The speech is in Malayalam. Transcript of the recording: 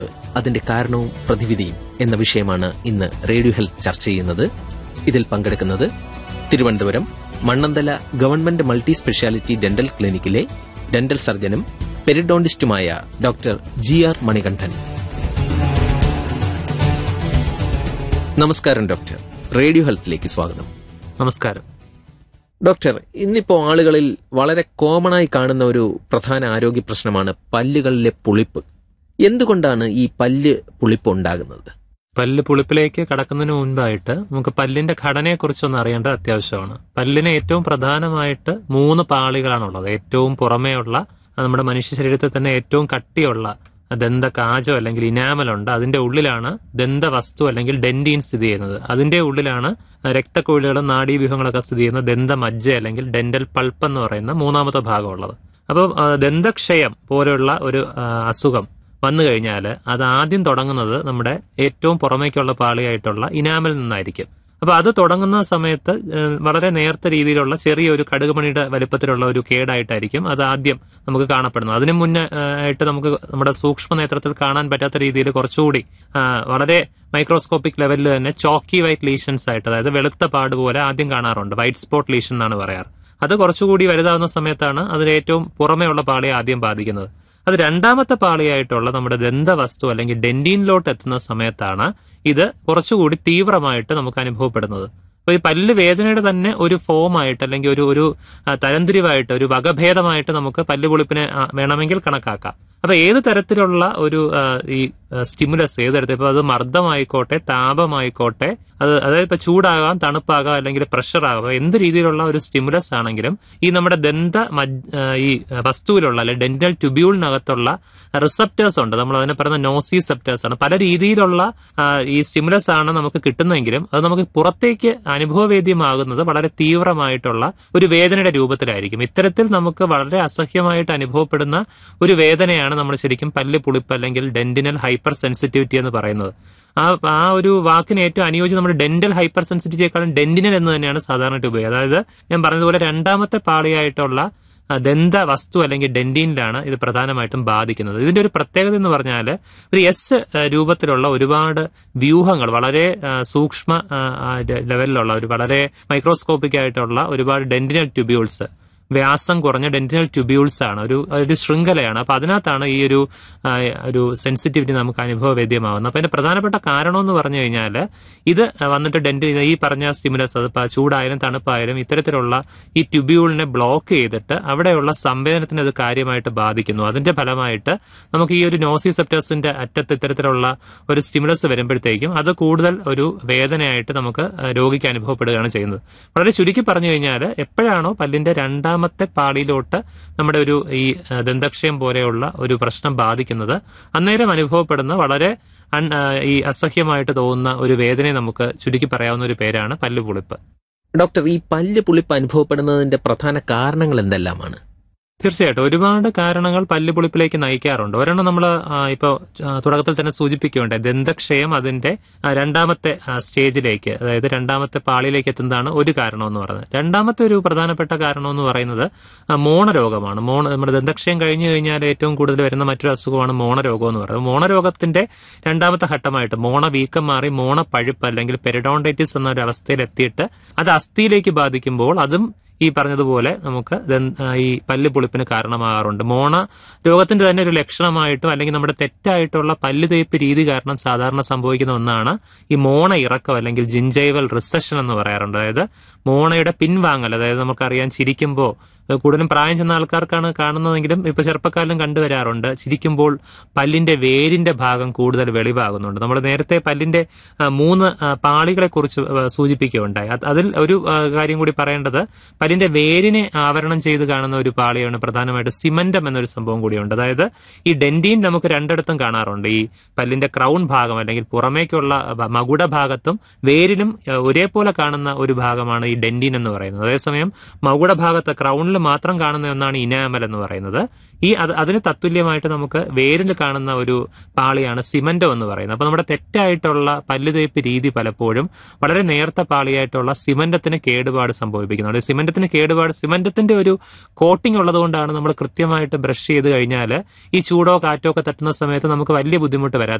അതിന്റെ കാരണവും പ്രതിവിധിയും എന്ന വിഷയമാണ് ഇന്ന് റേഡിയോ ഹെൽത്ത് ചർച്ച ചെയ്യുന്നത് ഇതിൽ പങ്കെടുക്കുന്നത് Thiruvananthapuram Mannanthala government multi speciality dental ക്ലിനിക്കിലെ ഡെന്റൽ സർജനും പെരിഡോണ്ടിസ്റ്റുമായ ഡോക്ടർ ജി ആർ മണികണ്ഠൻ നമസ്കാരം ഡോക്ടർ റേഡിയോ ഹെൽത്തിലേക്ക് സ്വാഗതം നമസ്കാരം ഡോക്ടർ ഇന്നിപ്പോ ആളുകളിൽ വളരെ കോമണായി കാണുന്ന ഒരു പ്രധാന ആരോഗ്യ പ്രശ്നമാണ് പല്ലുകളിലെ പുളിപ്പ് എന്തുകൊണ്ടാണ് ഈ പല്ല് പുളിപ്പ് ഉണ്ടാകുന്നത് പല്ല് പുളിപ്പിലേക്ക് കടക്കുന്നതിന് മുൻപായിട്ട് നമുക്ക് പല്ലിന്റെ ഘടനയെക്കുറിച്ചൊന്ന് അറിയേണ്ടത് അത്യാവശ്യമാണ് പല്ലിന് ഏറ്റവും പ്രധാനമായിട്ട് മൂന്ന് പാളികളാണുള്ളത് ഏറ്റവും പുറമേയുള്ള നമ്മുടെ മനുഷ്യ ശരീരത്തിൽ തന്നെ ഏറ്റവും കട്ടിയുള്ള ദന്ത കാജോ അല്ലെങ്കിൽ ഇനാമലുണ്ട് അതിന്റെ ഉള്ളിലാണ് ദന്തവസ്തു അല്ലെങ്കിൽ ഡെന്റീൻ സ്ഥിതി ചെയ്യുന്നത് അതിന്റെ ഉള്ളിലാണ് രക്തക്കുഴലുകളും നാഡീവ്യൂഹങ്ങളൊക്കെ സ്ഥിതി ചെയ്യുന്ന ദന്തമജ്ജ അല്ലെങ്കിൽ ഡെന്റൽ പൾപ്പ് എന്ന് പറയുന്ന മൂന്നാമത്തെ ഭാഗമുള്ളത് അപ്പോൾ ദന്തക്ഷയം പോലെയുള്ള ഒരു ആ, അസുഖം വന്നു കഴിഞ്ഞാൽ അത് ആദ്യം തുടങ്ങുന്നത് നമ്മുടെ ഏറ്റവും പുറമേക്കുള്ള പാളിയായിട്ടുള്ള ഇനാമിൽ നിന്നായിരിക്കും അപ്പൊ അത് തുടങ്ങുന്ന സമയത്ത് ഏഹ്, വളരെ നേർത്ത രീതിയിലുള്ള ചെറിയൊരു കടുകുമണിയുടെ വലിപ്പത്തിലുള്ള ഒരു കേടായിട്ടായിരിക്കും അത് ആദ്യം നമുക്ക് കാണപ്പെടുന്നത് അതിനു മുന്നേ ഏഹ്, ആയിട്ട് നമുക്ക് നമ്മുടെ സൂക്ഷ്മ നേത്രത്തിൽ കാണാൻ പറ്റാത്ത രീതിയിൽ കുറച്ചുകൂടി ആ, വളരെ മൈക്രോസ്കോപ്പിക് ലെവലിൽ തന്നെ ചോക്കി വൈറ്റ് ലീഷൻസ് ആയിട്ട് അതായത് വെളുത്ത പാട് പോലെ ആദ്യം കാണാറുണ്ട് വൈറ്റ് സ്പോട്ട് ലീഷൻ എന്നാണ് പറയാറ് അത് കുറച്ചുകൂടി വലുതാവുന്ന സമയത്താണ് അതിന് ഏറ്റവും പുറമേയുള്ള പാളിയെ ആദ്യം ബാധിക്കുന്നത് അത് രണ്ടാമത്തെ പാളിയായിട്ടുള്ള നമ്മുടെ ദന്തവസ്തു അല്ലെങ്കിൽ ഡെന്റീനിലോട്ട് എത്തുന്ന സമയത്താണ് ഇത് കുറച്ചുകൂടി തീവ്രമായിട്ട് നമുക്ക് അനുഭവപ്പെടുന്നത് അപ്പൊ ഈ പല്ല് വേദനയുടെ തന്നെ ഒരു ഫോം ആയിട്ട് അല്ലെങ്കിൽ ഒരു ഒരു ആ, തരംതിരിവായിട്ട് ഒരു വകഭേദമായിട്ട് നമുക്ക് പല്ല് പൊളിപ്പിനെ ആ, വേണമെങ്കിൽ കണക്കാക്കാം അപ്പൊ ഏത് തരത്തിലുള്ള ഒരു ആ, ഈ സ്റ്റിമുലസ് ഏത് തരത്തിൽ ഇപ്പൊ അത് മർദ്ദമായിക്കോട്ടെ താപമായിക്കോട്ടെ അത് അതായത് ഇപ്പൊ ചൂടാകാം തണുപ്പാകാം അല്ലെങ്കിൽ പ്രഷർ ആകാം അപ്പൊ എന്ത് രീതിയിലുള്ള ഒരു സ്റ്റിമുലസ് ആണെങ്കിലും ഈ നമ്മുടെ ദന്ത മജ്- ആ, ഈ വസ്തുവിലുള്ള അല്ലെ ഡെന്റൽ ട്യൂബ്യൂളിനകത്തുള്ള റിസപ്റ്റേഴ്സ് ഉണ്ട് നമ്മൾ അതിനെ പറയുന്ന നോസി സെപ്റ്റേഴ്സ് ആണ് പല രീതിയിലുള്ള ആ, ഈ സ്റ്റിമുലസ് ആണ് നമുക്ക് കിട്ടുന്നതെങ്കിലും അത് നമുക്ക് പുറത്തേക്ക് അനുഭവവേദ്യമാകുന്നത് വളരെ തീവ്രമായിട്ടുള്ള ഒരു വേദനയുടെ രൂപത്തിലായിരിക്കും ഇത്തരത്തിൽ നമുക്ക് വളരെ അസഹ്യമായിട്ട് അനുഭവപ്പെടുന്ന ഒരു വേദനയാണ് നമ്മൾ ശരിക്കും പല്ല് പുളിപ്പ് അല്ലെങ്കിൽ ഡെന്റിനൽ ഹൈപ്പർ സെൻസിറ്റിവിറ്റി എന്ന് പറയുന്നത് ആ ആ ഒരു വാക്കിന് ഏറ്റവും അനുയോജ്യം നമ്മുടെ ഡെന്റൽ ഹൈപ്പർ സെൻസിറ്റിവിറ്റിയെക്കാളും ഡെന്റിനൽ എന്ന് തന്നെയാണ് സാധാരണയായിട്ട് ഉപയോഗിക്കുക അതായത് ഞാൻ പറഞ്ഞതുപോലെ രണ്ടാമത്തെ പാളിയായിട്ടുള്ള ആ, ദന്ത വസ്തു അല്ലെങ്കിൽ ഡെന്റീനിലാണ് ഇത് പ്രധാനമായിട്ടും ബാധിക്കുന്നത് ഇതിന്റെ ഒരു പ്രത്യേകത എന്ന് പറഞ്ഞാൽ ഒരു എസ് രൂപത്തിലുള്ള ഒരുപാട് വ്യൂഹങ്ങൾ വളരെ ആ, സൂക്ഷ്മ ആ, ആ, ലെവലിലുള്ള ഒരു വളരെ മൈക്രോസ്കോപ്പിക് ആയിട്ടുള്ള ഒരുപാട് ഡെന്റിനൽ ട്യൂബ്യൂൾസ് വ്യാസം കുറഞ്ഞ ഡെന്റിനൽ ട്യൂബ്യൂൾസ് ആണ് ഒരു ഒരു ശൃംഖലയാണ് അപ്പൊ അതിനകത്താണ് ഈ ഒരു ആ, ഒരു സെൻസിറ്റിവിറ്റി നമുക്ക് അനുഭവവേദ്യമാകുന്നത് അപ്പൊ അതിന്റെ പ്രധാനപ്പെട്ട കാരണം എന്ന് പറഞ്ഞു കഴിഞ്ഞാൽ ഇത് വന്നിട്ട് ഡെന്റിൽ ഈ പറഞ്ഞ സ്റ്റിമുലസ് അത് ഇപ്പൊ ചൂടായാലും തണുപ്പായാലും ഇത്തരത്തിലുള്ള ഈ ട്യൂബ്യൂളിനെ ബ്ലോക്ക് ചെയ്തിട്ട് അവിടെയുള്ള സംവേദനത്തിന് അത് കാര്യമായിട്ട് ബാധിക്കുന്നു അതിന്റെ ഫലമായിട്ട് നമുക്ക് ഈ ഒരു നോസിസെപ്റ്റേഴ്സിന്റെ അറ്റത്ത് ഇത്തരത്തിലുള്ള ഒരു സ്റ്റിമുലസ് വരുമ്പോഴത്തേക്കും അത് കൂടുതൽ ഒരു വേദനയായിട്ട് നമുക്ക് ആ, രോഗിക്ക് അനുഭവപ്പെടുകയാണ് ചെയ്യുന്നത് വളരെ ചുരുക്കി പറഞ്ഞു കഴിഞ്ഞാൽ എപ്പോഴാണോ പല്ലിന്റെ രണ്ടാമത്തെ പാളിയിലോട്ട് നമ്മുടെ ഒരു ഈ ആ, ദന്തക്ഷയം പോലെയുള്ള ഒരു പ്രശ്നം ബാധിക്കുന്നത് അന്നേരം അനുഭവപ്പെടുന്ന വളരെ അൺ- ആ, ഈ അസഹ്യമായിട്ട് തോന്നുന്ന ഒരു വേദനയെ നമുക്ക് ചുരുക്കി പറയാവുന്ന ഒരു പേരാണ് പല്ല് പുളിപ്പ് ഡോക്ടർ ഈ പല്ല് പുളിപ്പ് അനുഭവപ്പെടുന്നതിന്റെ പ്രധാന കാരണങ്ങൾ എന്തെല്ലാമാണ് തീർച്ചയായിട്ടും ഒരുപാട് കാരണങ്ങൾ പല്ലുപൊളിപ്പിലേക്ക് നയിക്കാറുണ്ട് ഒരെണ്ണം നമ്മൾ ഇപ്പോൾ തുടക്കത്തിൽ തന്നെ സൂചിപ്പിക്കുകയുണ്ടായി ദന്തക്ഷയം അതിന്റെ ആ, രണ്ടാമത്തെ ആ, സ്റ്റേജിലേക്ക് അതായത് രണ്ടാമത്തെ പാളിയിലേക്ക് എത്തുന്നതാണ് ഒരു കാരണം എന്ന് പറയുന്നത് രണ്ടാമത്തെ ഒരു പ്രധാനപ്പെട്ട കാരണം എന്ന് പറയുന്നത് ആ, മോണരോഗമാണ് മോണ നമ്മുടെ ദന്തക്ഷയം കഴിഞ്ഞു കഴിഞ്ഞാൽ ഏറ്റവും കൂടുതൽ വരുന്ന മറ്റൊരു അസുഖമാണ് മോണരോഗം എന്ന് പറയുന്നത് മോണരോഗത്തിന്റെ രണ്ടാമത്തെ ഘട്ടമായിട്ട് മോണ വീക്കം മാറി മോണ പഴുപ്പ് അല്ലെങ്കിൽ പെരിഡോണ്ടൈറ്റിസ് എന്ന ഒരു അവസ്ഥയിൽ എത്തിയിട്ട് അത് അസ്ഥിയിലേക്ക് ബാധിക്കുമ്പോൾ അതും ഈ പറഞ്ഞതുപോലെ നമുക്ക് ദന്ത- ആ, ഈ പല്ല് പുളിപ്പിന് കാരണമാകാറുണ്ട് മോണ രോഗത്തിന്റെ തന്നെ ഒരു ലക്ഷണമായിട്ടും അല്ലെങ്കിൽ നമ്മുടെ തെറ്റായിട്ടുള്ള പല്ല് തേപ്പ് രീതി കാരണം സാധാരണ സംഭവിക്കുന്ന ഒന്നാണ് ഈ മോണ ഇറക്കം അല്ലെങ്കിൽ ജിഞ്ചൈവൽ റിസഷൻ എന്ന് പറയാറുണ്ട് അതായത് മോണയുടെ പിൻവാങ്ങൽ അതായത് നമുക്കറിയാം ചിരിക്കുമ്പോൾ കൂടുതലും പ്രായം ചെന്ന ആൾക്കാർക്കാണ് കാണുന്നതെങ്കിലും ഇപ്പൊ ചെറുപ്പക്കാരിലും കണ്ടുവരാറുണ്ട് ചിരിക്കുമ്പോൾ പല്ലിന്റെ വേരിന്റെ ഭാഗം കൂടുതൽ വെളിവാകുന്നുണ്ട് നമ്മൾ നേരത്തെ പല്ലിന്റെ ആ, മൂന്ന് ആ, പാളികളെ കുറിച്ച് സൂചിപ്പിക്കുകയുണ്ടായി അത് അതിൽ ഒരു ആ, കാര്യം കൂടി പറയേണ്ടത് പല്ലിന്റെ വേരിനെ ആവരണം ചെയ്ത് കാണുന്ന ഒരു പാളിയാണ് പ്രധാനമായിട്ട് സിമന്റം എന്നൊരു സംഭവം കൂടിയുണ്ട് അതായത് ഈ ഡെന്റീൻ നമുക്ക് രണ്ടിടത്തും കാണാറുണ്ട് ഈ പല്ലിന്റെ ക്രൗൺ ഭാഗം അല്ലെങ്കിൽ പുറമേക്കുള്ള ഭ- മകുട ഭാഗത്തും വേരിലും ആ, ഒരേപോലെ കാണുന്ന ഒരു ഭാഗമാണ് ഈ ഈ ഡെന്റിൻ എന്ന് പറയുന്നത് അതേസമയം മകുട ഭാഗത്ത് ക്രൗണിൽ മാത്രം കാണുന്ന ഒന്നാണ് ഇനാമൽ എന്ന് പറയുന്നത് ഈ അത് അതിന് തത്തുല്യമായിട്ട് നമുക്ക് വേരിൽ കാണുന്ന ഒരു പാളിയാണ് സിമന്റോ എന്ന് പറയുന്നത് അപ്പൊ നമ്മുടെ തെറ്റായിട്ടുള്ള പല്ലുതേപ്പ് രീതി പലപ്പോഴും വളരെ നേർത്ത പാളിയായിട്ടുള്ള സിമന്റത്തിന് കേടുപാട് സംഭവിപ്പിക്കുന്നുണ്ട് സിമന്റത്തിന് കേടുപാട് സിമന്റത്തിന്റെ ഒരു കോട്ടിംഗ് ഉള്ളതുകൊണ്ടാണ് നമ്മൾ കൃത്യമായിട്ട് ബ്രഷ് ചെയ്ത് കഴിഞ്ഞാൽ ഈ ചൂടോ കാറ്റോ ഒക്കെ തട്ടുന്ന സമയത്ത് നമുക്ക് വലിയ ബുദ്ധിമുട്ട് വരാത്തത്